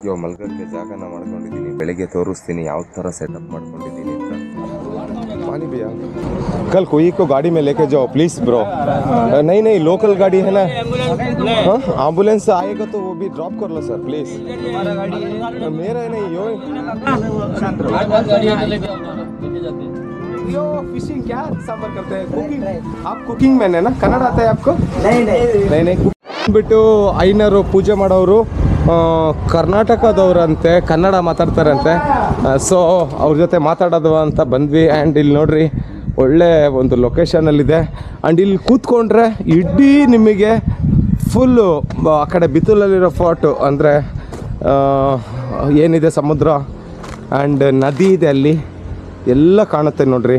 ಯೋ ಮಲ್ಗಕ್ಕೆ ಜಾಗನ ಮಾಡ್ಕೊಂಡಿದ್ದೀನಿ ಬೆಳಿಗ್ಗೆ ತೋರಿಸ್ತೀನಿ ಯಾವ ಥರ ಸೆಟಪ್ ಮಾಡ್ಕೊಂಡಿದ್ದೀನಿ ಅಂತ पानी भैया कल कोई को गाड़ी में लेके जाओ प्लीज ब्रो नहीं नहीं लोकल गाड़ी है ना हाँ एम्बुलेंस आएगा तो वो भी ड्रॉप कर लो सर प्लीज मेरा है नहीं यो यो फिशिंग क्या सांबर करते हैं कुकिंग आप कुकिंग मैन है ना कन्नड़ आता है आपको नहीं नहीं नहीं नहीं ಬಿಟ್ಟು ಐನರು ಪೂಜೆ ಮಾಡೋರು ಆ, ಕರ್ನಾಟಕದವ್ರಂತೆ ಕನ್ನಡ ಮಾತಾಡ್ತಾರಂತೆ ಸೊ ಅವ್ರ ಜೊತೆ ಮಾತಾಡೋದು ಅಂತ ಬಂದ್ವಿ ಆ್ಯಂಡ್ ಇಲ್ಲಿ ನೋಡ್ರಿ ಒಳ್ಳೆ ಒಂದು ಲೊಕೇಶನಲ್ಲಿದೆ ಆ್ಯಂಡ್ ಇಲ್ಲಿ ಕೂತ್ಕೊಂಡ್ರೆ ಇಡೀ ನಿಮಗೆ ಫುಲ್ಲು ಆ ಕಡೆ ಬಿತ್ತಲಲ್ಲಿರೋ ಫೋರ್ಟು ಅಂದರೆ ಏನಿದೆ ಸಮುದ್ರ ಆ್ಯಂಡ್ ನದಿ ಇದೆ ಅಲ್ಲಿ ಎಲ್ಲ ಕಾಣುತ್ತೆ ನೋಡ್ರಿ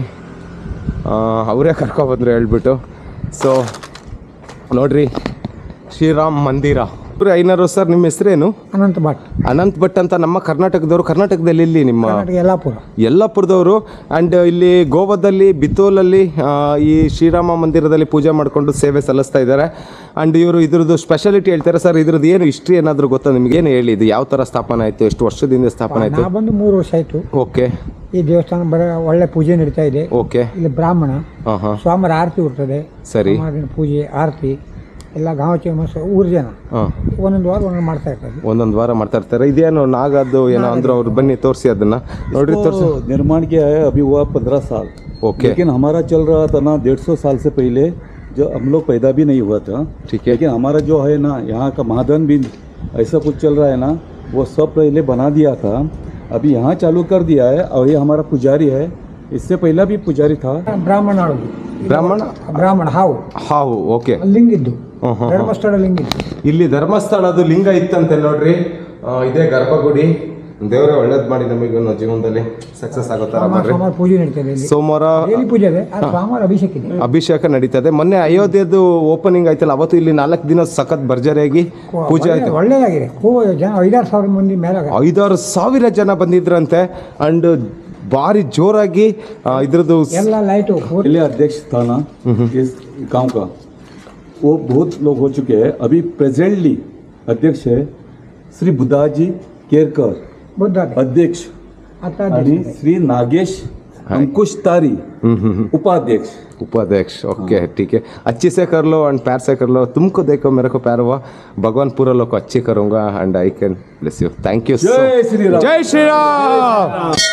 ಅವರೇ ಕರ್ಕೊಬಂದ್ರು ಹೇಳ್ಬಿಟ್ಟು ಸೊ ನೋಡ್ರಿ ಶ್ರೀರಾಮ್ ಮಂದಿರ ಇವ್ರು ಐನರು ಸರ್ ನಿಮ್ಮ ಹೆಸರೇನು ಅನಂತ ಭಟ್ ಅನಂತ್ ಭಟ್ ಅಂತ ನಮ್ಮ ಕರ್ನಾಟಕದವರು ಕರ್ನಾಟಕದಲ್ಲಿ ಇಲ್ಲಿ ನಿಮ್ಮ ಕರ್ನಾಟಕ ಯಲ್ಲಾಪುರ ಯಲ್ಲಾಪುರದವರು ಆ್ಯಂಡ್ ಇಲ್ಲಿ ಗೋವಾದಲ್ಲಿ ಬಿತೋಲಲ್ಲಿ ಆ, ಈ ಶ್ರೀರಾಮ ಮಂದಿರದಲ್ಲಿ ಪೂಜೆ ಮಾಡಿಕೊಂಡು ಸೇವೆ ಸಲ್ಲಿಸ್ತಾ ಇದ್ದಾರೆ ಆ್ಯಂಡ್ ಇವರು ಇದ್ರದ್ದು ಸ್ಪೆಷಾಲಿಟಿ ಹೇಳ್ತಾರೆ ಸರ್ ಇದ್ರದ್ದು ಏನು ಹಿಸ್ಟ್ರಿ ಏನಾದರೂ ಗೊತ್ತಾ ನಿಮ್ಗೆ ಏನು ಹೇಳಿ ಇದು ಯಾವ ಥರ ಸ್ಥಾಪನೆ ಆಯಿತು ಎಷ್ಟು ವರ್ಷದಿಂದ ಸ್ಥಾಪನೆ ಆಯಿತು ನಾ ಬಂದು ಮೂರು ವರ್ಷ ಆಯ್ತು ಓಕೆ ಈ ದೇವಸ್ಥಾನ ಬರ ಒಳ್ಳೆ ಪೂಜೆ ನಡೀತಾ ಇದೆ ಓಕೆ ಇಲ್ಲಿ ಬ್ರಾಹ್ಮಣ ಹಾಂ ಹಾಂ ಸ್ವಾಮರ ಆರತಿ ಇರ್ತದೆ ಸರಿ ಸೋಮವಾರದಿನ ಪೂಜೆ ಆರತಿ ಎಲ್ಲ ಗಾಂವಚಿ ಊರು ಜನ ಹಾಂ ಒಂದೊಂದು ವಾರ ಒಂದೊಂದು ಮಾಡ್ತಾ ಇರ್ತಾರೆ ಒಂದೊಂದು ವಾರ ಮಾಡ್ತಾ ಇರ್ತಾರೆ ಇದೇನು ನಾಗದ್ದು ಏನೋ ಅಂದ್ರು ಅವ್ರು ಬನ್ನಿ ತೋರಿಸಿ ಅದನ್ನ ನೋಡ್ರಿ ತೋರಿಸಿ तो निर्माण किया है अभी हुआ पंद्रह साल ओके लेकिन हमारा चल रहा था ना डेढ़ सौ साल से पहले जो हम लोग पैदा भी नहीं हुआ था ठीक है लेकिन हमारा जो है ना यहाँ का महाधन भी ऐसा कुछ चल रहा है ना वो सब पहले बना दिया था अभी यहाँ चालू कर दिया है और ये हमारा पुजारी है इससे पहला भी पुजारी था ಬ್ರಾಹ್ಮಣ ಆಡೋದು ಬ್ರಾಹ್ಮಣ ಬ್ರಾಹ್ಮಣ ಹಾವು ಹಾವು ಓಕೆ ಅಲ್ಲಿ ಲಿಂಗ ಇದ್ದು ಹ್ಮ್, ಹ್ಮ್, ಹ್ಮ್. ಧರ್ಮಸ್ಥಳ ಲಿಂಗ ಇದ್ದು ಇಲ್ಲಿ ಧರ್ಮಸ್ಥಳದ ಲಿಂಗ ಇತ್ತಂತೆ ನೋಡ್ರಿ ಆ, ಇದೇ ಗರ್ಭಗುಡಿ ದೇವರೇ ಒಳ್ಳೇದ್ ಮಾಡಿ ನಮಗೂ ಜೀವನದಲ್ಲಿ ಸಕ್ಸಸ್ ಆಗೋ ಥರ ಸೋಮವಾರ ಮಾಡ್ರಿ ಸೋಮವಾರ ಪೂಜೆ ನಡೀತದೆ ಇಲ್ಲಿ ಸೋಮವಾರ ಡೈಲಿ ಪೂಜೆ ಇದೆ ಆ ಸೋಮವಾರ ಅಭಿಷೇಕ ಇದೆ ಅಭಿಷೇಕ ನಡೀತದೆ ಮೊನ್ನೆ ಅಯೋಧ್ಯೆದು ಓಪನಿಂಗ್ ಆಯ್ತಲ್ಲ ಅವತ್ತು ಇಲ್ಲಿ ನಾಲ್ಕು ದಿನ ಸಖತ್ ಭರ್ಜರಿಯಾಗಿ ಪೂಜೆ ಆಯ್ತು ಒಳ್ಳೆ- ಒಳ್ಳೆದಾಗಿದೆ ಹೂ ಜನ ಐದಾರು ಸಾವಿರ ಮಂದಿ ಮೇಲೆ ಐದಾರು ಸಾವಿರ ಜನ ಬಂದಿದ್ರಂತೆ ಅಂಡ್ ಭಾರಿ ಜೋರಾಗಿ ಆ, ಇದ್ರದ್ದು ಎಲ್ಲ ಲೈಟು पहले अध्यक्ष था ना इस गांव का वो बहुत लोग हो चुके हैं अभी प्रेजेंटली अध्यक्ष है श्री बुद्धाजी केरकर ಬುದ್ಧ अध्यक्ष आता आणि श्री नागेश अंकुश तारी हम्म, हम्म, हम्म. उपाध्यक्ष उपाध्यक्ष ओके ठीक है अच्छी से कर लो एंड प्यार से कर लो तुमको देखो मेरे को प्यार हुआ भगवान पूरा लोग को अच्छी करूंगा and I can bless you thank you जय श्री राम जय श्री राम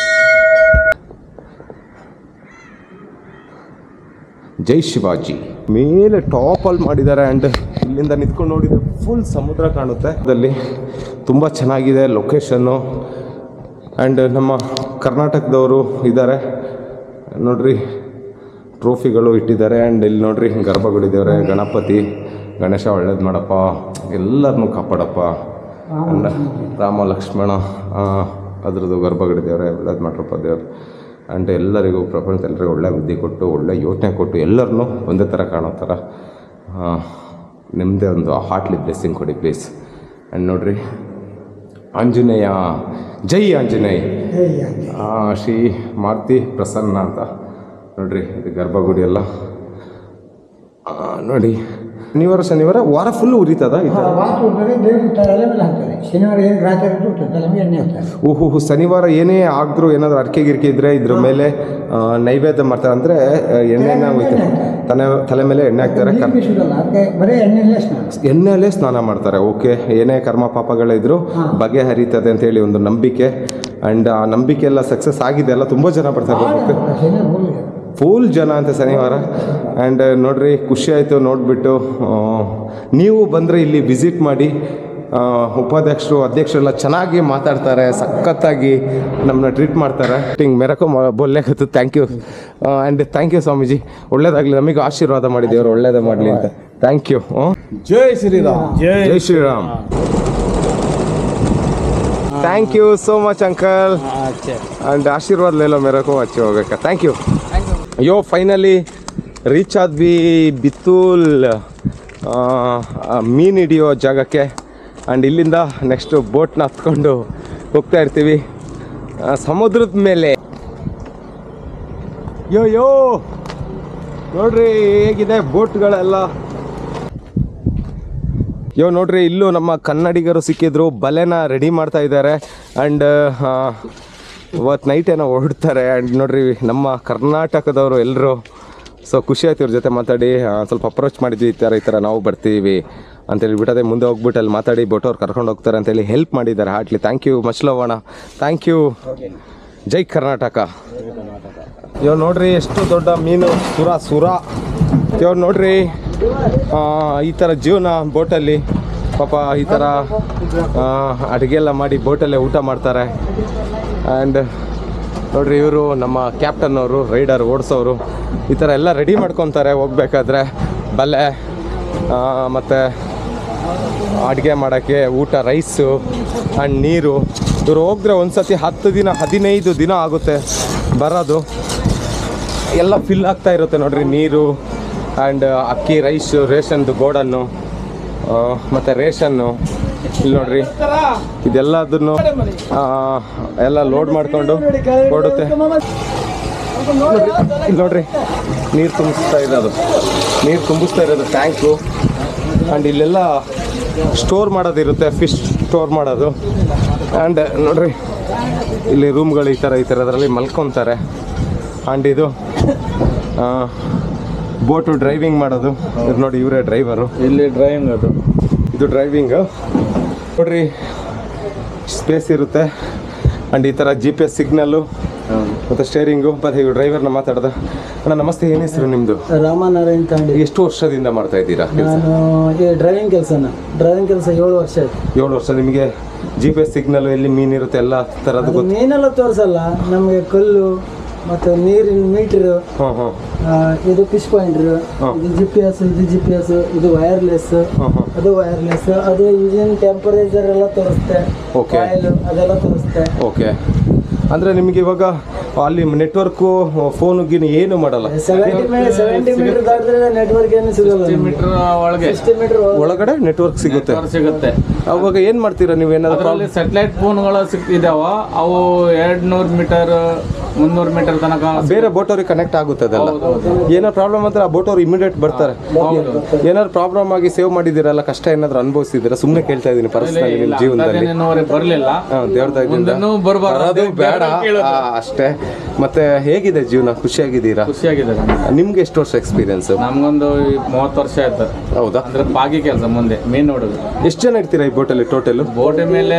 ಜೈ ಶಿವಾಜಿ ಮೇಲೆ ಟಾಪಲ್ಲಿ ಮಾಡಿದ್ದಾರೆ ಆ್ಯಂಡ್ ಇಲ್ಲಿಂದ ನಿಂತ್ಕೊಂಡು ನೋಡಿದರೆ ಫುಲ್ ಸಮುದ್ರ ಕಾಣುತ್ತೆ ಅದಲ್ಲಿ ತುಂಬ ಚೆನ್ನಾಗಿದೆ ಲೊಕೇಶನ್ನು ಆ್ಯಂಡ್ ನಮ್ಮ ಕರ್ನಾಟಕದವರು ಇದ್ದಾರೆ ನೋಡ್ರಿ ಟ್ರೋಫಿಗಳು ಇಟ್ಟಿದ್ದಾರೆ ಆ್ಯಂಡ್ ಇಲ್ಲಿ ನೋಡ್ರಿ ಗರ್ಭಗುಡಿ ದೇವರೇ ಗಣಪತಿ ಗಣೇಶ ಒಳ್ಳೇದು ಮಾಡಪ್ಪ ಎಲ್ಲರನ್ನೂ ಕಾಪಾಡಪ್ಪ ಆ್ಯಂಡ್ ರಾಮ ಲಕ್ಷ್ಮಣ ಆ, ಅದ್ರದ್ದು ಗರ್ಭಗುಡಿ ದೇವರೇ ಒಳ್ಳೇದು ಮಾಡ್ರಪ್ಪ ದೇವ್ರು ಆ್ಯಂಡ್ ಎಲ್ಲರಿಗೂ ಪ್ರಪಂಚ ಎಲ್ಲರಿಗೂ ಒಳ್ಳೆ ಬುದ್ಧಿ ಕೊಟ್ಟು ಒಳ್ಳೆ ಯೋಚನೆ ಕೊಟ್ಟು ಎಲ್ಲರನ್ನೂ ಒಂದೇ ಥರ ಕಾಣೋ ಥರ ಆ, ನಿಮ್ಮದೇ ಒಂದು ಹಾರ್ಟ್ಲಿ ಬ್ಲೆಸ್ಸಿಂಗ್ ಕೊಡಿ ಪ್ಲೀಸ್ ಆ್ಯಂಡ್ ನೋಡ್ರಿ ಆಂಜನೇಯ ಜೈ ಆಂಜನೇಯ ಆ, ಶ್ರೀ ಮಾರುತಿ ಪ್ರಸನ್ನ ಅಂತ ನೋಡ್ರಿ ಇದು ಗರ್ಭಗುಡಿ ಎಲ್ಲ ಆ, ನೋಡಿ ಶನಿವಾರ ಶನಿವಾರ ವಾರ ಫುಲ್ ಉರಿತದ ಈ ಥರ ವಾತು ಇರ್ತದೆ ದೇವ್ರಿಗೆ ತಲೆ ಮೇಲೆ ಹಾಕ್ತಾರೆ ಶನಿವಾರ ಏನು ಗ್ರಾಚಾರ ಇರ್ತದೆ ಇರ್ತದೆ, ತಲೆ ಮೇಲೆ ಎಣ್ಣೆ ಹಾಕ್ತಾರೆ ಓಹೋ ಶನಿವಾರ ಏನೇ ಆಗಿದ್ರು ಏನಾದರೂ ಅರ್ಕೆ ಗಿರ್ಕೆ ಇದ್ರೆ ಇದ್ರ ಮೇಲೆ ಆ, ನೈವೇದ್ಯ ಮಾಡ್ತಾರೆ ಅಂದರೆ ಎಣ್ಣೆನ ಹೋಯ್ತಾರೆ ತಲೆ ತಲೆ ಮೇಲೆ ಎಣ್ಣೆ ಹಾಕ್ತಾರೆ ಕರ್ ನೀರು ಬೀಸೋದಲ್ಲ ಅದಕ್ಕೆ ಬರೀ ಎಣ್ಣೆಯಲ್ಲೇ ಸ್ನಾನ ಎಣ್ಣೆಯಲ್ಲೇ ಸ್ನಾನ ಮಾಡ್ತಾರೆ ಓಕೆ ಏನೇ ಕರ್ಮ ಪಾಪಗಳಿದ್ರು ಬಗೆಹರಿತದೆ ಅಂತೇಳಿ ಒಂದು ನಂಬಿಕೆ ಆ್ಯಂಡ್ ಆ ನಂಬಿಕೆ ಎಲ್ಲ ಸಕ್ಸಸ್ ಆಗಿದೆ ಎಲ್ಲ ತುಂಬ ಜನ ಬರ್ತಾರೆ ಬರ್ಬೇಕು ಶನಿವಾರ ಹೋಗಿದೆ ಫುಲ್ ಜನ ಅಂತ ಶನಿವಾರ ಆ್ಯಂಡ್ ನೋಡ್ರಿ ಖುಷಿ ಆಯಿತು ನೋಡಿಬಿಟ್ಟು ನೀವು ಬಂದರೆ ಇಲ್ಲಿ ವಿಸಿಟ್ ಮಾಡಿ ಆ, ಉಪಾಧ್ಯಕ್ಷರು ಅಧ್ಯಕ್ಷರೆಲ್ಲ ಚೆನ್ನಾಗಿ ಮಾತಾಡ್ತಾರೆ ಸಖತ್ತಾಗಿ ನಮ್ಮನ್ನ ಟ್ರೀಟ್ ಮಾಡ್ತಾರೆ ಹಿಂಗೆ ಮೆರಕು ಬೋಲ್ಲೇಕತ್ತು thank you and thank you Swamiji ಒಳ್ಳೇದಾಗಲಿ ನಮಗೆ ಆಶೀರ್ವಾದ ಮಾಡಿ ದೇವರು ಒಳ್ಳೇದೇ ಮಾಡಲಿ ಅಂತ ಥ್ಯಾಂಕ್ ಯು जय श्री राम ಜೈ Shriram thank you so much uncle and ಆಶೀರ್ವಾದ ಲೇಲೋ ಮೇರಕು ಹಚ್ಚಿ ಹೋಗ್ಬೇಕಾ ಥ್ಯಾಂಕ್ ಯು ಅಯ್ಯೋ ಫೈನಲಿ ರೀಚ್ ಆದ್ವಿ ಬಿತ್ತೂಲ್ ಆ, ಆ, ಮೀನು ಹಿಡಿಯೋ ಜಾಗಕ್ಕೆ ಆ್ಯಂಡ್ ಇಲ್ಲಿಂದ ನೆಕ್ಸ್ಟು ಬೋಟ್ನ ಹತ್ಕೊಂಡು ಹೋಗ್ತಾ ಇರ್ತೀವಿ ಆ, ಸಮುದ್ರದ ಮೇಲೆ ಯೋ ಯೋ ನೋಡ್ರಿ ಹೇಗಿದೆ ಬೋಟ್ಗಳೆಲ್ಲ ಇವಾಗ ನೋಡ್ರಿ ಇಲ್ಲೂ ನಮ್ಮ ಕನ್ನಡಿಗರು ಸಿಕ್ಕಿದ್ರು ಬಲೆನ ರೆಡಿ ಮಾಡ್ತಾ ಇದ್ದಾರೆ ಆ್ಯಂಡ್ ಇವತ್ತು ನೈಟ್ ಏನೋ ಹೊರಡ್ತಾರೆ ಆ್ಯಂಡ್ ನೋಡ್ರಿ ನಮ್ಮ ಕರ್ನಾಟಕದವರು ಎಲ್ಲರೂ ಸೊ ಖುಷಿ ಆಯ್ತು ಇವ್ರ ಜೊತೆ ಮಾತಾಡಿ ಆ, ಸ್ವಲ್ಪ ಅಪ್ರೋಚ್ ಮಾಡಿದ್ವಿ ಈ ಥರ ಈ ಥರ ನಾವು ಬರ್ತೀವಿ ಅಂತೇಳಿ ಬಿಟ್ಟದೆ ಮುಂದೆ ಹೋಗ್ಬಿಟ್ಟು ಅಲ್ಲಿ ಮಾತಾಡಿ ಬೋಟವ್ರು ಕರ್ಕೊಂಡು ಹೋಗ್ತಾರೆ ಅಂತೇಳಿ ಹೆಲ್ಪ್ ಮಾಡಿದ್ದಾರೆ heartly thank you much love ಅಣ್ಣ ಥ್ಯಾಂಕ್ ಯು ಜೈ ಕರ್ನಾಟಕ ಇವಾಗ ನೋಡ್ರಿ ಎಷ್ಟು ದೊಡ್ಡ ಮೀನು ಸುರ ಸುರ ಇವಾಗ ನೋಡ್ರಿ ಆ, ಈ ಥರ ಜೀವನ ಬೋಟಲ್ಲಿ ಪಾಪ ಈ ಥರ ಅಡುಗೆ ಎಲ್ಲ ಮಾಡಿ ಬೋಟಲ್ಲೇ ಊಟ ಮಾಡ್ತಾರೆ ಆ್ಯಂಡ್ ನೋಡ್ರಿ ಇವರು ನಮ್ಮ ಕ್ಯಾಪ್ಟನ್ ಅವರು ರೈಡರ್ ಓಡಿಸೋರು ಈ ಥರ ಎಲ್ಲ ರೆಡಿ ಮಾಡ್ಕೊತಾರೆ ಹೋಗ್ಬೇಕಾದ್ರೆ ಬಲೆ ಮತ್ತು ಅಡುಗೆ ಮಾಡೋಕ್ಕೆ ಊಟ ರೈಸು ಆ್ಯಂಡ್ ನೀರು ಇವ್ರು ಹೋಗಿದ್ರೆ ಒಂದು ಸತಿ ಹತ್ತು ದಿನ ಹದಿನೈದು ದಿನ ಆಗುತ್ತೆ ಬರೋದು ಎಲ್ಲ ಫಿಲ್ ಆಗ್ತಾ ಇರುತ್ತೆ ನೋಡ್ರಿ ನೀರು ಆ್ಯಂಡ್ ಅಕ್ಕಿ ರೈಸು ರೇಷನ್ದು ಗೋಡನ್ನು ಮತ್ತು ರೇಷನ್ನು ಇಲ್ಲಿ ನೋಡ್ರಿ ಇದೆಲ್ಲದನ್ನು ಆ, ಎಲ್ಲ ಲೋಡ್ ಮಾಡಿಕೊಂಡು ಕೊಡುತ್ತೆ ಇಲ್ಲಿ ನೋಡ್ರಿ ನೀರು ತುಂಬಿಸ್ತಾ ಇರೋದು ನೀರು ತುಂಬಿಸ್ತಾ ಇರೋದು ಟ್ಯಾಂಕು ಆ್ಯಂಡ್ ಇಲ್ಲೆಲ್ಲ ಸ್ಟೋರ್ ಮಾಡೋದಿರುತ್ತೆ ಫಿಶ್ ಸ್ಟೋರ್ ಮಾಡೋದು ಆ್ಯಂಡ್ ನೋಡ್ರಿ ಇಲ್ಲಿ ರೂಮ್ಗಳು ಈ ಥರ ಈ ಥರದ್ರಲ್ಲಿ ಮಲ್ಕೊತಾರೆ ಆ್ಯಂಡ್ ಇದು ಬೋಟು ಡ್ರೈವಿಂಗ್ ಮಾಡೋದು ಇವ್ರು ನೋಡಿ ಇವರೇ ಡ್ರೈವರು ಇಲ್ಲಿ ಡ್ರೈವಿಂಗ್ ಅದು ಇದು ಡ್ರೈವಿಂಗ್ ನೋಡ್ರಿ ಸ್ಪೇಸ್ ಇರುತ್ತೆ ಆ್ಯಂಡ್ ಈ ಥರ ಜಿ ಪಿ ಎಸ್ ಸಿಗ್ನಲ್ಲು ಮತ್ತು ಸ್ಟೇರಿಂಗು ಮತ್ತು ಇವ್ರು ಡ್ರೈವರ್ನ ಮಾತಾಡ್ದ ಅಣ್ಣ ನಮಸ್ತೆ ಏನು ಹೆಸರು ನಿಮ್ಮದು ರಾಮನಾರಾಯಣ್ ತಾಂಡಿ ಎಷ್ಟು ವರ್ಷದಿಂದ ಮಾಡ್ತಾ ಇದ್ದೀರಾ ಕೆಲಸ ನಾನು ಈ ಡ್ರೈವಿಂಗ್ ಕೆಲಸನ ಡ್ರೈವಿಂಗ್ ಕೆಲಸ ಏಳು ವರ್ಷ ಆಯ್ತು ಏಳು ವರ್ಷ ನಿಮಗೆ ಜಿ ಪಿ ಎಸ್ ಸಿಗ್ನಲ್ ಎಲ್ಲಿ ಮೀನಿರುತ್ತೆ ಎಲ್ಲ ಥರದ್ದು ಅದು ಗೊತ್ತು ಮೀನೆಲ್ಲ ತೋರಿಸಲ್ಲ ನಮಗೆ ಕಲ್ಲು ಮತ್ತು ನೀರಿನ ಮೀಟ್ರು ಹಾಂ ಹಾಂ ಇದು ಫಿಶ್ ಪಾಯಿಂಟ್ರು ಹಾ. ಇದು ಜಿ ಪಿ ಎಸ್ ಇದು ಜಿ ಪಿ ಎಸ್ ಇದು ವೈರ್ಲೆಸ್ ಹಾಂ ಹಾಂ ಅದು ವೈರ್ಲೆಸ್ ಅದು ಇಂಜಿನ್ ಟೆಂಪರೇಚರ್ ಎಲ್ಲ ತೋರಿಸುತ್ತೆ Okay. ಆಯಿಲ್ ಅದೆಲ್ಲ ತೋರಿಸುತ್ತೆ ಓಕೆ ಅಂದರೆ ನಿಮಗೆ ಇವಾಗ ಅಲ್ಲಿ ನೆಟ್ವರ್ಕು ಫೋನು ಗೀನು ಏನು ಮಾಡಲ್ಲ ಸೆವೆಂಟಿ ಮೀಟರ್ ಸೆವೆಂಟಿ ಮೀಟರ್ ದಾಟಿದ್ರೆ ನೆಟ್ವರ್ಕ್ ಏನು ಸಿಗಲ್ಲ ಮೀಟರ್ ಒಳಗೆ ಸಿಕ್ಸ್ಟಿ ಮೀಟರ್ ಒಳಗಡೆ ನೆಟ್ವರ್ಕ್ ಸಿಗುತ್ತೆ ಸಿಗುತ್ತೆ ಅವಾಗ ಏನು ಮಾಡ್ತೀರಾ ನೀವು ಏನಾದ್ರು ಅದರಲ್ಲಿ ಸ್ಯಾಟಲೈಟ್ ಫೋನ್ಗಳು ಸಿಗ್ತಿದಾವ ಅವು ಎರಡ್ ನೂರು ಮೀಟರ್ ಮುನ್ನೂರು ಮೀಟರ್ ತನಕ ಬೇರೆ ಬೋಟ್ ಅವ್ರಿಗೆ ಕನೆಕ್ಟ್ ಆಗುತ್ತೆ ಅದೆಲ್ಲ ಏನೋ ಪ್ರಾಬ್ಲಮ್ ಅಂದ್ರೆ ಆ ಬೋಟ್ ಅವ್ರು ಇಮಿಡಿಯೇಟ್ ಬರ್ತಾರೆ ಏನಾದ್ರು ಪ್ರಾಬ್ಲಮ್ ಆಗಿ ಸೇವ್ ಮಾಡಿದ್ದೀರಲ್ಲ ಕಷ್ಟ ಏನಾದ್ರು ಅನುಭವಿಸಿದ್ದೀರಾ ಸುಮ್ಮನೆ ಕೇಳ್ತಾ ಇದ್ದೀನಿ ಪರ್ಸನಲಿ ನಿಮ್ಮ ಜೀವನದಲ್ಲಿ ಇನ್ನೂವರೆಗೆ ಬರಲಿಲ್ಲ ಹಾ, ದೇವ್ರ ದಯದಿಂದ ಮುಂದೆನೂ ಬರ್ಬಾರ್ದು. ಬರೋದು ಬೇಡ ದೇವ್ರನ್ನ ಕೇಳೋದು. ಆ, ಅಷ್ಟೇ ಮತ್ತೆ ಹೇಗಿದೆ ಜೀವನ ಖುಷಿಯಾಗಿದ್ದೀರಾ ಖುಷಿಯಾಗಿದೆ ನಮ್ಗೆ. ನಿಮ್ಗೆ ಎಷ್ಟು ವರ್ಷ ಎಕ್ಸ್ಪೀರಿಯನ್ಸ್ ನಮ್ಗೊಂದು ಮೂವತ್ತು ವರ್ಷ ಆಯ್ತು ಹೌದಾ ಅಂದ್ರೆ ಬಾಗಿ ಕೆಲಸ ಮುಂದೆ ಮೀನ್ ನೋಡುದು ಎಷ್ಟು ಜನ ಇರ್ತೀರಾ ಈ ಬೋಟಲ್ಲಿ ಟೋಟಲ್ ಬೋಟ್ ಮೇಲೆ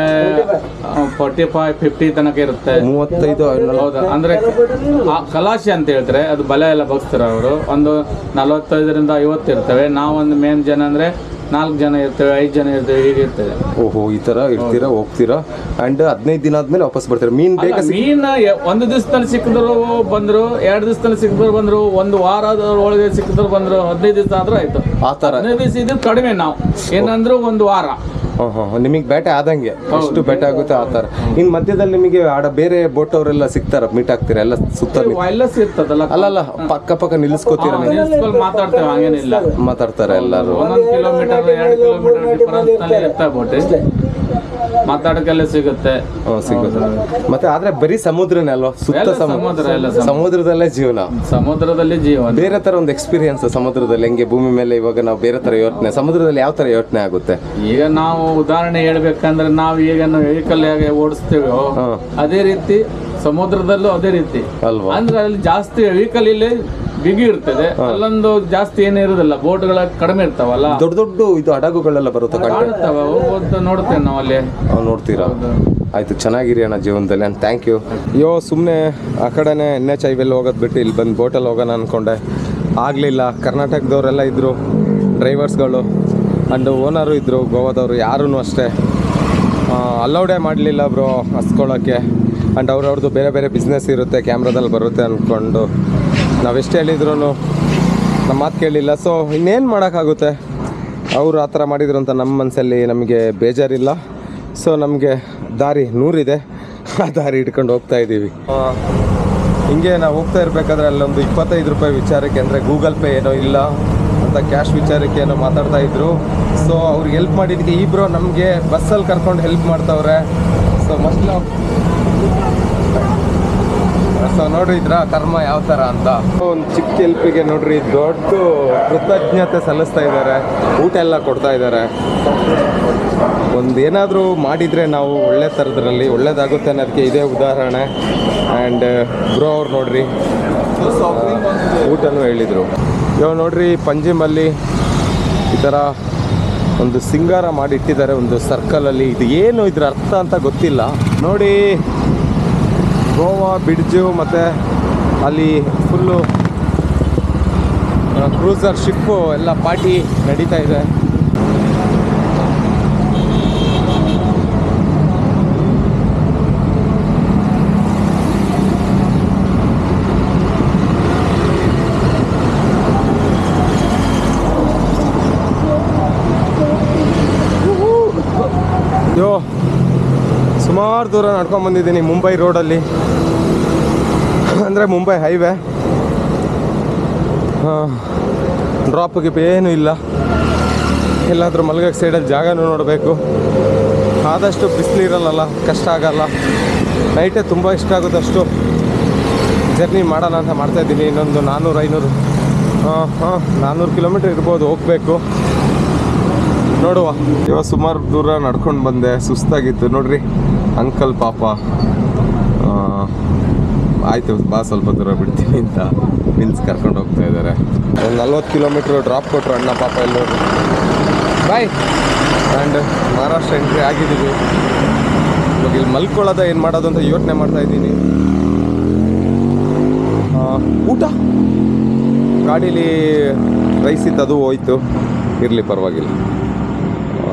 ಫಾರ್ಟಿ ಫೈವ್ ಫಿಫ್ಟಿ ತನಕ ಇರುತ್ತೆ ಮೂವತ್ತೈದು ಹೌದಾ ಅಂದ್ರೆ ಆ ಕಲಾಶಿ ಅಂತ ಹೇಳ್ತಾರೆ ಅದು ಬಲೆ ಎಲ್ಲ ಬಗ್ಸ್ತಾರೆ ಅವರು ಒಂದು ನಲವತ್ತೈದರಿಂದ ಐವತ್ತು ಇರ್ತವೆ ನಾವೊಂದು ಮೇನ್ ಜನ ಅಂದ್ರೆ ನಾಲ್ಕು ಜನ ಇರ್ತೇವೆ ಐದು ಜನ ಇರ್ತೇವೆ ಹೀಗೆ ಇರ್ತೇವೆ ಓಹೋ ಈ ತರ ಇರ್ತೀರಾ ಹೋಗ್ತೀರಾ ಅಂಡ್ ಹದಿನೈದು ದಿನ ಆದ್ಮೇಲೆ ವಾಪಸ್ ಬರ್ತೀರಾ ಮೀನ್ ಬೇಗ ಅಲ್ಲ, ಮೀನ್ ಎ- ಒಂದು ದಿವಸದಲ್ಲಿ ಸಿಕ್ಕಿದ್ರು ಬಂದ್ರು ಎರಡು ದಿವಸದಲ್ಲಿ ಸಿಕ್ಕಿದ್ರು ಬಂದ್ರು ಒಂದು ವಾರದ ಒಳಗೆ ಸಿಕ್ಕಿದ್ರು ಬಂದ್ರು ಹದಿನೈದು ದಿವಸ ಆದ್ರೂ ಆಯ್ತು ಆ ತರ ಹದಿನೈದು ದಿವಸ ಇದ್ರೆ ಕಡಿಮೆ ನಾವು ಏನಂದ್ರು ಒಂದು ವಾರ ನಿಮಗೆ ಬೇಟೆ ಆದಂಗೆ ಎಷ್ಟು ಬೇಟೆ ಆಗುತ್ತೆ ಆ ತರ ಇನ್ ಮಧ್ಯದಲ್ಲಿ ನಿಮಗೆ ಆಡ ಬೇರೆ ಬೋಟ್ ಅವರೆಲ್ಲ ಸಿಗ್ತಾರ ಮೀಟ್ ಆಗ್ತೀರಾ ಎಲ್ಲ ಸುತ್ತ ವೈರ್ಲೆಸ್ ಇರ್ತದಲ್ಲ ಅಲ್ಲಲ್ಲ ಪಕ್ಕ ಪಕ್ಕ ನಿಲ್ಲಿಸ್ಕೋತೀರ ನೀವು ನಿಲ್ಸ್ಕೊಂಡು ಮಾತಾಡ್ತೇವೆ ಹಂಗೇನಿಲ್ಲ ಮಾತಾಡ್ತಾರೆ ಎಲ್ಲರೂ ಒಂದೊಂದು ಕಿಲೋಮೀಟರ್ ಎರಡು ಕಿಲೋಮೀಟರ್ ಡಿಫರೆನ್ಸ್ ನಲ್ಲಿ ಇರ್ತಾ ಬೋಟ್ ಮಾತಾಡಕ್ಕೆಲ್ಲ ಸಿಗುತ್ತೆ ಹ್ಮ್, ಸಿಗುತ್ತೆ ಮತ್ತೆ ಆದ್ರೆ ಬರೀ ಸಮುದ್ರನೇ ಅಲ್ವಾ ಸುತ್ತ ಎಲ್ಲ ಸಮುದ್ರ ಸಮುದ್ರ ಎಲ್ಲ ಸಮುದ್ರ. ಸಮುದ್ರದಲ್ಲೇ ಜೀವನ ಸಮುದ್ರದಲ್ಲಿ ಜೀವನ ಬೇರೆ ತರ ಒಂದು ಎಕ್ಸ್ಪೀರಿಯನ್ಸ್ ಸಮುದ್ರದಲ್ಲಿ ಹೆಂಗೆ ಭೂಮಿ ಮೇಲೆ ಇವಾಗ ನಾವು ಬೇರೆ ತರ ಯೋಚನೆ ಸಮುದ್ರದಲ್ಲಿ ಯಾವ ತರ ಯೋಚನೆ ಆಗುತ್ತೆ ಈಗ ನಾವು ಉದಾಹರಣೆ ಹೇಳ್ಬೇಕಂದ್ರೆ ನಾವು ಈಗ ವೆಹಿಕಲ್ ಹೇಗೆ ಓಡಿಸ್ತೇವೋ ಹಾ. ಅದೇ ರೀತಿ ಸಮುದ್ರದಲ್ಲೂ ಅದೇ ರೀತಿ ಅಲ್ವಾ ಅಂದ್ರೆ ಅಲ್ಲಿ ಜಾಸ್ತಿ ವೆಹಿಕಲ್ ಇಲ್ಲಿ ಬಿಗಿ ಇರ್ತದೆ ಅಲ್ಲೊಂದು ಜಾಸ್ತಿ ಏನು ಇರುದಿಲ್ಲ ಬೋಟ್ಗಳ ಕಡಿಮೆ ಇರ್ತಾವಲ್ಲ ದೊಡ್ಡ ದೊಡ್ಡ ಇದು ಹಡಗುಗಳೆಲ್ಲ ಬರುತ್ತೆ ಕಂಡು ಕಾಣುತ್ತಾವ ಹೋಗ್ಬೋದು ನೋಡ್ತೇವೆ ನಾವು ಅಲ್ಲಿ ನಾವು ನೋಡ್ತೀರಾ ಆಯ್ತು ಚೆನ್ನಾಗಿರಿ ಅಣ್ಣ ಜೀವನದಲ್ಲಿ ಆ್ಯಂಡ್ ಥ್ಯಾಂಕ್ ಯು ಅಯ್ಯೋ ಸುಮ್ಮನೆ ಆ ಕಡೆನೇ ಎನ್ ಎಚ್ ಐವೆಲ್ಲಿ ಹೋಗೋದು ಬಿಟ್ಟು ಇಲ್ಲಿ ಬಂದು ಬೋಟಲ್ಲಿ ಹೋಗೋಣ ಅಂದ್ಕೊಂಡೆ ಆಗಲಿಲ್ಲ ಕರ್ನಾಟಕದವರೆಲ್ಲ ಇದ್ದರು ಡ್ರೈವರ್ಸ್ಗಳು ಆ್ಯಂಡ್ ಓನರು ಇದ್ದರು ಗೋವಾದವರು ಯಾರೂ ಅಷ್ಟೇ ಅಲೌಡೇ ಮಾಡಲಿಲ್ಲ ಬ್ರೋ ಹಸ್ಕೊಳ್ಳೋಕ್ಕೆ ಆ್ಯಂಡ್ ಅವ್ರವ್ರದ್ದು ಬೇರೆ ಬೇರೆ ಬಿಸ್ನೆಸ್ ಇರುತ್ತೆ ಕ್ಯಾಮ್ರಾದಲ್ಲಿ ಬರುತ್ತೆ ಅಂದ್ಕೊಂಡು ನಾವೆಷ್ಟು ಹೇಳಿದ್ರು ನಮ್ಮ ಮಾತು ಕೇಳಿಲ್ಲ ಸೊ ಇನ್ನೇನು ಮಾಡೋಕ್ಕಾಗುತ್ತೆ ಅವರು ಆ ಥರ ಮಾಡಿದ್ರು ಅಂತ ನಮ್ಮ ಮನಸ್ಸಲ್ಲಿ ನಮಗೆ ಬೇಜಾರಿಲ್ಲ ಸೊ ನಮಗೆ ದಾರಿ ನೂರಿದೆ ಆ ದಾರಿ ಇಟ್ಕೊಂಡು ಹೋಗ್ತಾ ಇದ್ದೀವಿ ಹಿಂಗೆ ನಾವು ಹೋಗ್ತಾ ಇರಬೇಕಾದ್ರೆ ಅಲ್ಲೊಂದು ಇಪ್ಪತ್ತೈದು ರೂಪಾಯಿ ವಿಚಾರಕ್ಕೆ ಅಂದರೆ ಗೂಗಲ್ ಪೇ ಏನೋ ಇಲ್ಲ ಅಂತ ಕ್ಯಾಶ್ ವಿಚಾರಕ್ಕೆ ಏನೋ ಮಾತಾಡ್ತಾ ಇದ್ರು ಸೊ ಅವ್ರಿಗೆ ಹೆಲ್ಪ್ ಮಾಡಿದ್ದಕ್ಕೆ ಇಬ್ಬರು ನಮಗೆ ಬಸ್ಸಲ್ಲಿ ಕರ್ಕೊಂಡು ಹೆಲ್ಪ್ ಮಾಡ್ತಾವ್ರೆ ಸೊ ಮಸ್ಟ್ ಸೊ ನೋಡ್ರಿ ಇದ್ರ ಕರ್ಮ ಯಾವ ಥರ ಅಂತ ಒಂದು ಚಿಕ್ಕ ಹೆಲ್ಪಿಗೆ ನೋಡ್ರಿ ದೊಡ್ಡ ಕೃತಜ್ಞತೆ ಸಲ್ಲಿಸ್ತಾ ಇದ್ದಾರೆ ಊಟ ಎಲ್ಲ ಕೊಡ್ತಾ ಇದ್ದಾರೆ ಒಂದು ಏನಾದರೂ ಮಾಡಿದರೆ ನಾವು ಒಳ್ಳೆ ಥರದ್ರಲ್ಲಿ ಒಳ್ಳೇದಾಗುತ್ತೆ ಅನ್ನೋದಕ್ಕೆ ಇದೇ ಉದಾಹರಣೆ ಆ್ಯಂಡ್ ಬ್ರೋ ಅವ್ರು ನೋಡ್ರಿ ಊಟನೂ ಹೇಳಿದರು ಇವಾಗ ನೋಡ್ರಿ ಪಂಜಿಮಲ್ಲಿ ಈ ಥರ ಒಂದು ಸಿಂಗಾರ ಮಾಡಿ ಇಟ್ಟಿದ್ದಾರೆ ಒಂದು ಸರ್ಕಲಲ್ಲಿ ಇದು ಏನು ಇದ್ರ ಅರ್ಥ ಅಂತ ಗೊತ್ತಿಲ್ಲ ನೋಡಿ ಗೋವಾ ಬಿಡ್ಜು ಮತ್ತು ಅಲ್ಲಿ ಫುಲ್ಲು ಕ್ರೂಸರ್ ಶಿಪ್ಪು ಎಲ್ಲ ಪಾರ್ಟಿ ನಡೀತಾ ಇದೆ ಯೋ ಸುಮಾರು ದೂರ ನಡ್ಕೊಂಡು ಬಂದಿದ್ದೀನಿ ಮುಂಬೈ ರೋಡಲ್ಲಿ ಅಂದರೆ ಮುಂಬೈ ಹೈವೇ ಡ್ರಾಪ್ ಗಿಪ್ ಏನೂ ಇಲ್ಲ ಎಲ್ಲಾದರೂ ಮಲಗಕ್ಕೆ ಸೈಡಲ್ಲಿ ಜಾಗನೂ ನೋಡಬೇಕು ಆದಷ್ಟು ಬಿಸಿಲಿರಲ್ಲ ಕಷ್ಟ ಆಗಲ್ಲ ನೈಟೇ ತುಂಬ ಇಷ್ಟ ಆಗುತ್ತೆ ಅಷ್ಟು ಜರ್ನಿ ಮಾಡೋಣ ಅಂತ ಮಾಡ್ತಾಯಿದ್ದೀನಿ ಇನ್ನೊಂದು ನಾನ್ನೂರು ಐನೂರು ಹಾಂ ಹಾಂ ನಾನ್ನೂರು ಕಿಲೋಮೀಟ್ರ್ ಇರ್ಬೋದು ಹೋಗಬೇಕು ನೋಡುವ ಇವಾಗ ಸುಮಾರು ದೂರ ನಡ್ಕೊಂಡು ಬಂದೆ ಸುಸ್ತಾಗಿತ್ತು ನೋಡ್ರಿ ಅಂಕಲ್ ಪಾಪ ಆ, ಆಯ್ತು ಬಾ ಸ್ವಲ್ಪ ದೂರ ಬಿಡ್ತೀನಿ ಅಂತ ನಿಲ್ಸ್ ಕರ್ಕೊಂಡು ಹೋಗ್ತಾ ಇದ್ದಾರೆ ಒಂದು ನಲ್ವತ್ತು ಕಿಲೋಮೀಟ್ರ್ ಡ್ರಾಪ್ ಕೊಟ್ಟರು ಅಣ್ಣ ಪಾಪ ಎಲ್ಲರೂ ಬಾಯ್ ಆ್ಯಂಡ್ ಮಹಾರಾಷ್ಟ್ರ ಎಂಟ್ರಿ ಆಗಿದ್ದೀವಿ ಇವಾಗ ಇಲ್ಲಿ ಮಲ್ಕೊಳ್ಳೋದ ಏನು ಮಾಡೋದು ಅಂತ ಯೋಚನೆ ಮಾಡ್ತಾ ಇದ್ದೀನಿ ಆ, ಊಟ ಗಾಡೀಲಿ ರೈಸ್ ಇತ್ತು ಅದು ಹೋಯ್ತು ಇರಲಿ ಪರವಾಗಿಲ್ಲ ಆ,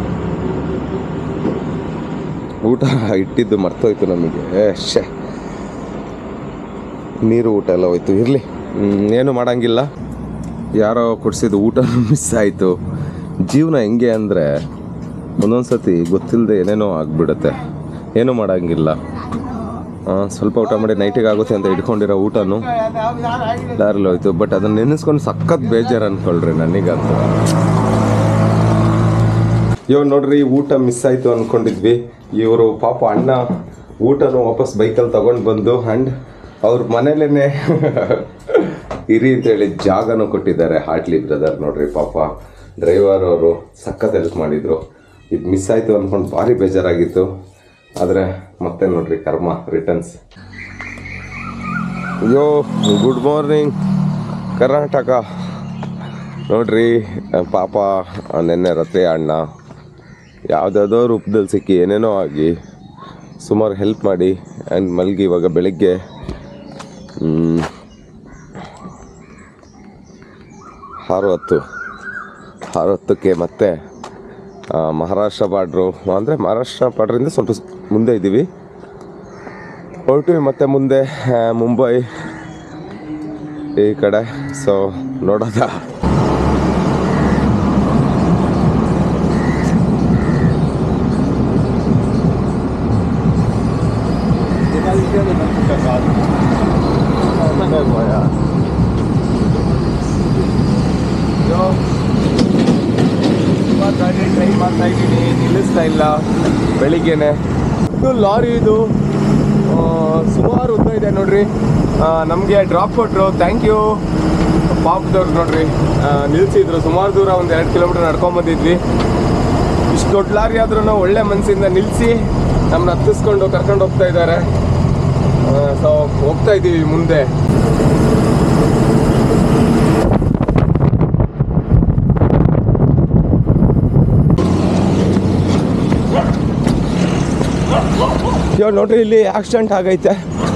ಊಟ ಇಟ್ಟಿದ್ದು ಮರ್ತೋಯ್ತು ನಮಗೆ ಏ ಶೇ ನೀರು ಊಟ ಎಲ್ಲ ಹೋಯ್ತು ಇರಲಿ ಏನು ಮಾಡೋಂಗಿಲ್ಲ ಯಾರೋ ಕೊಡಿಸಿದ ಊಟ ಮಿಸ್ ಆಯಿತು ಜೀವನ ಹೆಂಗೆ ಅಂದರೆ ಒಂದೊಂದು ಸತಿ ಗೊತ್ತಿಲ್ಲದೆ ಏನೇನೋ ಆಗಿಬಿಡುತ್ತೆ ಏನೂ ಮಾಡೋಂಗಿಲ್ಲ ಆ, ಸ್ವಲ್ಪ ಊಟ ಮಾಡಿ ನೈಟಿಗೆ ಆಗುತ್ತೆ ಅಂತ ಇಟ್ಕೊಂಡಿರೋ ಊಟನೂ ದಾರಿಲಿ ಹೋಯ್ತು ಬಟ್ ಅದನ್ನ ನೆನೆಸ್ಕೊಂಡು ಸಖತ್ ಬೇಜಾರು ಅನ್ಕೊಳ್ರಿ ನನಗಂತೂ ಇವಾಗ ನೋಡ್ರಿ ಊಟ ಮಿಸ್ ಆಯಿತು ಅಂದ್ಕೊಂಡಿದ್ವಿ ಇವರು ಪಾಪ ಅಣ್ಣ ಊಟನೂ ವಾಪಸ್ ಬೈಕಲ್ಲಿ ತಗೊಂಡು ಬಂದು ಆ್ಯಂಡ್ ಅವ್ರ ಮನೇಲೇ ಇರಿ ಅಂತೇಳಿ ಜಾಗನೂ ಕೊಟ್ಟಿದ್ದಾರೆ ಹಾಟ್ಲಿ ಬ್ರದರ್ ನೋಡ್ರಿ ಪಾಪ ಡ್ರೈವರ್ ಅವರು ಸಖತ್ ಹೆಲ್ಪ್ ಮಾಡಿದರು ಇದು ಮಿಸ್ ಆಯಿತು ಅಂದ್ಕೊಂಡು ಭಾರಿ ಬೇಜಾರಾಗಿತ್ತು ಆದರೆ ಮತ್ತೆ ನೋಡ್ರಿ ಕರ್ಮ ರಿಟರ್ನ್ಸ್ ಅಯ್ಯೋ ಗುಡ್ ಮಾರ್ನಿಂಗ್ ಕರ್ನಾಟಕ ನೋಡ್ರಿ ಪಾಪ ನಿನ್ನೆ ರಾತ್ರಿ ಅಣ್ಣ ಯಾವುದಾದೋ ರೂಪದಲ್ಲಿ ಸಿಕ್ಕಿ ಏನೇನೋ ಆಗಿ ಸುಮಾರು ಹೆಲ್ಪ್ ಮಾಡಿ ಆ್ಯಂಡ್ ಮಲಗಿ ಇವಾಗ ಬೆಳಿಗ್ಗೆ ಮ್, ಆರು ಹತ್ತು ಆರು ಹತ್ತಕ್ಕೆ ಮತ್ತೆ ಆ, ಮಹಾರಾಷ್ಟ್ರ ಬಾರ್ಡ್ರು ಅಂದರೆ ಮಹಾರಾಷ್ಟ್ರ ಬಾರ್ಡ್ರಿಂದ ಸ್ವಲ್ಪ ಸ್- ಮುಂದೆ ಇದ್ದೀವಿ ಹೊರಟಿವಿ ಮತ್ತೆ ಮುಂದೆ ಆ, ಮುಂಬೈ ಈ ಕಡೆ ಸೊ ನೋಡೋದ ಗಾಡಿ ಟ್ರೈ ಮಾಡ್ತಾ ಇದ್ದೀನಿ ನಿಲ್ಲಿಸ್ತಾ ಇಲ್ಲ ಬೆಳಿಗ್ಗೆನೆ ಇದು ಲಾರಿ ಇದು ಆ, ಸುಮಾರು ಉದ್ದ ಇದೆ ನೋಡ್ರಿ ನಮಗೆ ಡ್ರಾಪ್ ಕೊಟ್ಟರು ಥ್ಯಾಂಕ್ ಯು ಪಾಪದವ್ರು ನೋಡ್ರಿ ಆ, ನಿಲ್ಸಿದ್ರು ಸುಮಾರು ದೂರ ಒಂದು ಎರಡು ಕಿಲೋಮೀಟರ್ ನಡ್ಕೊಂಬಂದಿದ್ವಿ ಇಷ್ಟು ದೊಡ್ಡ ಲಾರಿ ಆದ್ರೂ ಒಳ್ಳೆ ಮನಸ್ಸಿಂದ ನಿಲ್ಲಿಸಿ ನಮ್ಮನ್ನ ಹತ್ತಿಸ್ಕೊಂಡು ಕರ್ಕೊಂಡು ಹೋಗ್ತಾ ಇದ್ದಾರೆ ಸೊ ಹೋಗ್ತಾ ಇದ್ದೀವಿ ಮುಂದೆ ಇವಾಗ ನೋಡ್ರಿ ಇಲ್ಲಿ ಆಕ್ಸಿಡೆಂಟ್ ಆಗೈತೆ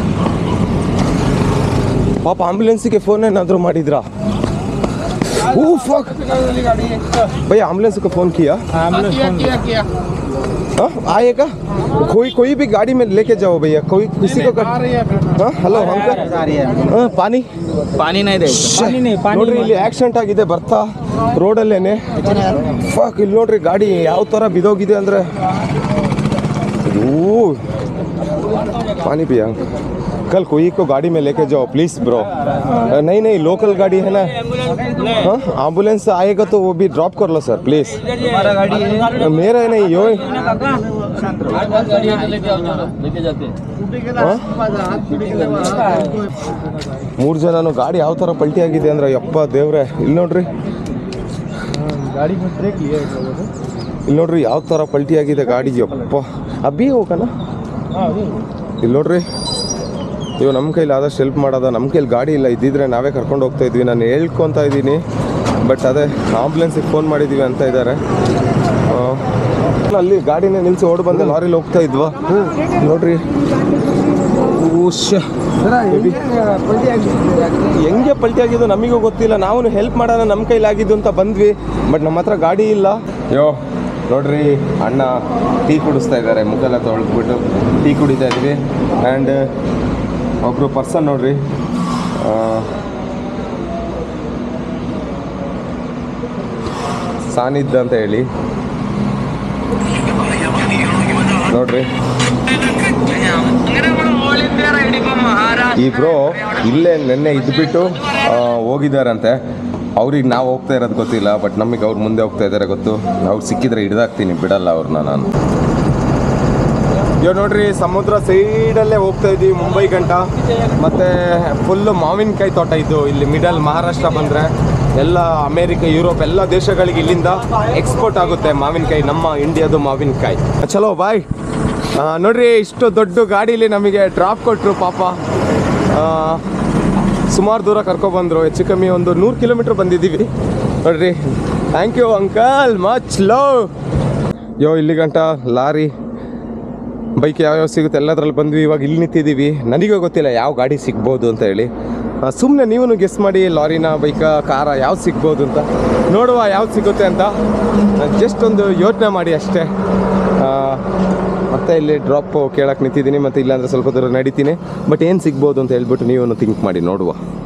ಪಾಪ ಆಂಬುಲೆನ್ಸಿಗೆ ಫೋನ್ ಏನಾದರೂ ಮಾಡಿದ್ರಾ ಓ ಫಕ್ भैया एम्बुलेंस को फ़ोन किया हाँ आएगा कोई कोई भी गाड़ी में लेके जाओ भैया कोई किसी को कर... हाँ हेलो अंकल हाँ पानी पानी नहीं दे ನೋಡ್ರಿ ಇಲ್ಲಿ ಆಕ್ಸಿಡೆಂಟ್ ಆಗಿದೆ ಬರ್ತಾ ರೋಡಲ್ಲೇನೆ ಫಕ್ ಇಲ್ಲಿ ನೋಡ್ರಿ ಗಾಡಿ ಯಾವ ಥರ ಬಿದೋಗಿದೆ ಅಂದರೆ ಓ पानी पिया कल कोई को गाड़ी में लेके जाओ प्लीज़ ब्रो नहीं नहीं लोकल गाड़ी है ना हाँ एम्बुलेंस आएगा तो वो भी ड्रॉप कर लो सर प्लीज़ हमारा गाड़ी है मेरा नहीं यो ಮೂರು ಜನನು ಗಾಡಿ ಯಾವ ಥರ ಪಲ್ಟಿ ಆಗಿದೆ ಅಂದ್ರೆ ಯಪ್ಪ ದೇವ್ರೆ ಇಲ್ಲಿ ನೋಡ್ರಿ गाड़ी में ब्रेक लिया है ಇಲ್ಲಿ ನೋಡ್ರಿ ಯಾವ ಥರ ಪಲ್ಟಿ ಆಗಿದೆ ಗಾಡಿ ಯಪ್ಪ ಅಬ್ಬಿ ಹೋಗೋಣ ಇಲ್ಲಿ ನೋಡ್ರಿ ಇವು ನಮ್ಮ ಕೈಲಿ ಆದಷ್ಟು ಹೆಲ್ಪ್ ಮಾಡೋದ ನಮ್ಮ ಕೈಲಿ ಗಾಡಿ ಇಲ್ಲ ಇದ್ದಿದ್ರೆ ನಾವೇ ಕರ್ಕೊಂಡು ಹೋಗ್ತಾ ಇದ್ವಿ ನಾನು ಹೇಳ್ಕೊತಾ ಇದ್ದೀನಿ ಬಟ್ ಅದೇ ಆಂಬುಲೆನ್ಸಿಗೆ ಫೋನ್ ಮಾಡಿದ್ದೀವಿ ಅಂತ ಇದ್ದಾರೆ ಆ, ಅಲ್ಲಿ ಗಾಡಿನೇ ನಿಲ್ಸಿ ಓಡ್ ಬಂದೆ ಲಾರಿಲಿ ಹೋಗ್ತಾ ಇದ್ವಾ ನೋಡ್ರಿ ಊಶ್ಶ. ಹೆಂಗೆ ಪಲ್ಟಿ ಆಗಿದ್ದು ನಮಗೂ ಗೊತ್ತಿಲ್ಲ ನಾವು ಹೆಲ್ಪ್ ಮಾಡೋಣ ನಮ್ಮ ಕೈಲಾಗಿದ್ದು ಅಂತ ಬಂದ್ವಿ ಬಟ್ ನಮ್ಮ ಹತ್ರ ಗಾಡಿ ಇಲ್ಲ ಯೋ ನೋಡ್ರಿ ಅಣ್ಣ ಟೀ ಕುಡಿಸ್ತಾ ಇದ್ದಾರೆ ಮುಖೆಲ್ಲ ತೊಳೆದ್ಬಿಟ್ಟು ಟೀ ಕುಡಿತಾ ಇದ್ವಿ ಆ್ಯಂಡ್ ಒಬ್ಬರು ಪರ್ಸನ್ ನೋಡ್ರಿ ಆ, ಸಾನಿಧ್ಯ ಅಂತ ಹೇಳಿ ನೋಡ್ರಿ ಈ ಬ್ರೋ ಇಲ್ಲೇ ನೆನ್ನೆ ಇದ್ಬಿಟ್ಟು ಆ, ಹೋಗಿದ್ದಾರಂತೆ ಅವ್ರಿಗೆ ನಾವು ಹೋಗ್ತಾ ಇರೋದು ಗೊತ್ತಿಲ್ಲ ಬಟ್ ನಮಗೆ ಅವ್ರು ಮುಂದೆ ಹೋಗ್ತಾ ಇದ್ದಾರೆ ಗೊತ್ತು ಅವ್ರು ಸಿಕ್ಕಿದ್ರೆ ಹಿಡ್ದಾಕ್ತೀನಿ ಬಿಡಲ್ಲ ಅವ್ರನ್ನ ನಾನು ಇವಾಗ ನೋಡ್ರಿ ಸಮುದ್ರ ಸೈಡಲ್ಲೇ ಹೋಗ್ತಾ ಇದ್ದೀವಿ ಮುಂಬೈ ಗಂಟ ಮತ್ತು ಫುಲ್ಲು ಮಾವಿನಕಾಯಿ ತೋಟ ಇದು ಇಲ್ಲಿ ಮಿಡಲ್ ಮಹಾರಾಷ್ಟ್ರ ಬಂದರೆ ಎಲ್ಲ ಅಮೇರಿಕ ಯುರೋಪ್ ಎಲ್ಲ ದೇಶಗಳಿಗೆ ಇಲ್ಲಿಂದ ಎಕ್ಸ್ಪೋರ್ಟ್ ಆಗುತ್ತೆ ಮಾವಿನಕಾಯಿ ನಮ್ಮ ಇಂಡಿಯಾದು ಮಾವಿನಕಾಯಿ ಚಲೋ ಬಾಯ್ ಆ, ನೋಡ್ರಿ ಇಷ್ಟು ದೊಡ್ಡ ಗಾಡೀಲಿ ನಮಗೆ ಡ್ರಾಪ್ ಕೊಟ್ಟರು ಪಾಪ ಸುಮಾರು ದೂರ ಕರ್ಕೊಬಂದರು ಹೆಚ್ಚು ಕಮ್ಮಿ ಒಂದು ನೂರು ಕಿಲೋಮೀಟ್ರ್ ಬಂದಿದ್ದೀವಿ ನೋಡ್ರಿ thank you uncle much love yo ಇಲ್ಲಿ ಗಂಟ ಲಾರಿ ಬೈಕ್ ಯಾವ್ಯಾವ ಸಿಗುತ್ತೆ ಎಲ್ಲದ್ರಲ್ಲಿ ಬಂದ್ವಿ ಇವಾಗ ಇಲ್ಲಿ ನಿಂತಿದ್ದೀವಿ ನನಗೂ ಗೊತ್ತಿಲ್ಲ ಯಾವ ಗಾಡಿ ಸಿಗ್ಬೋದು ಅಂತ ಹೇಳಿ ಸುಮ್ಮನೆ ನೀವು ಗೆಸ್ ಮಾಡಿ ಲಾರಿನ ಬೈಕ ಕಾರ ಯಾವ್ದು ಸಿಗ್ಬೋದು ಅಂತ ನೋಡುವ ಯಾವ್ದು ಸಿಗುತ್ತೆ ಅಂತ ಜಸ್ಟ್ ಒಂದು ಯೋಚನೆ ಮಾಡಿ ಅಷ್ಟೇ ಆ, ಮತ್ತೆ ಇಲ್ಲಿ ಡ್ರಾಪ್ ಕೇಳಕ್ಕೆ ನಿಂತಿದ್ದೀನಿ ಮತ್ತು ಇಲ್ಲಾಂದರೆ ಸ್ವಲ್ಪ ದೂರ ನಡೀತೀನಿ ಬಟ್ ಏನು ಸಿಗ್ಬೋದು ಅಂತ ಹೇಳ್ಬಿಟ್ಟು ನೀವು ಥಿಂಕ್ ಮಾಡಿ ನೋಡುವ